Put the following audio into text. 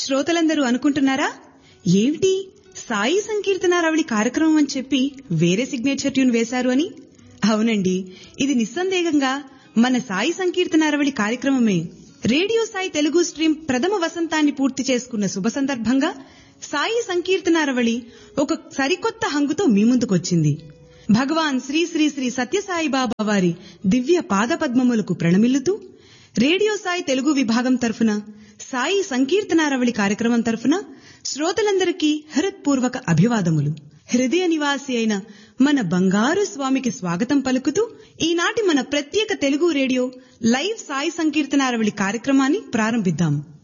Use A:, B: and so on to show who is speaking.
A: శ్రోతలందరూ అనుకుంటున్నారా ఏమిటి సాయి సంకీర్తనారావళి కార్యక్రమం అని చెప్పి వేరే సిగ్నేచర్ ట్యూన్ వేశారు అని అవునండి ఇది నిస్సందేహంగా మన సాయి సంకీర్తనారావళి కార్యక్రమమే రేడియో సాయి తెలుగు స్ట్రీమ్ ప్రథమ వసంతాన్ని పూర్తి చేసుకున్న శుభ సందర్భంగా సాయి సంకీర్తనారవళి ఒక సరికొత్త హంగుతో మీ ముందుకొచ్చింది భగవాన్ శ్రీ శ్రీ శ్రీ సత్యసాయి బాబా వారి దివ్య పాదపద్మములకు ప్రణమిల్లుతూ రేడియో సాయి తెలుగు విభాగం తరఫున సాయి సంకీర్తనారవళి కార్యక్రమం తరఫున శ్రోతలందరికీ హృత్పూర్వక అభివాదములు హృదయ నివాసి అయిన మన బంగారు స్వామికి స్వాగతం పలుకుతూ ఈనాటి మన ప్రత్యేక తెలుగు రేడియో లైవ్ సాయి సంకీర్తనారవళి కార్యక్రమాన్ని ప్రారంభిద్దాం